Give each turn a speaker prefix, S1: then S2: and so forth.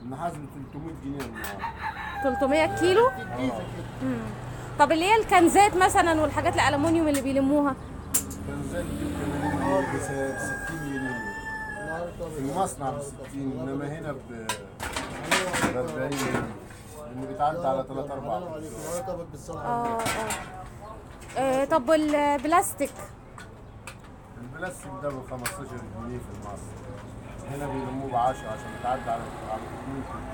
S1: النحاس ب 300 جنيه النهارده
S2: 300 كيلو مم. طب اللي هي الكنزات مثلا والحاجات الالومنيوم اللي بيلموها
S1: كان زي ب 80 جنيه ب 60 جنيه في المصنع ب 60 انما هنا ب 40 جنيه اللي بيتعدى على 3 4
S2: اه اه آه، طب والبلاستيك
S1: البلاستيك ده ب 15 جنيه في المصنع هنا بيلموه ب 10 عشان يتعدى على على 300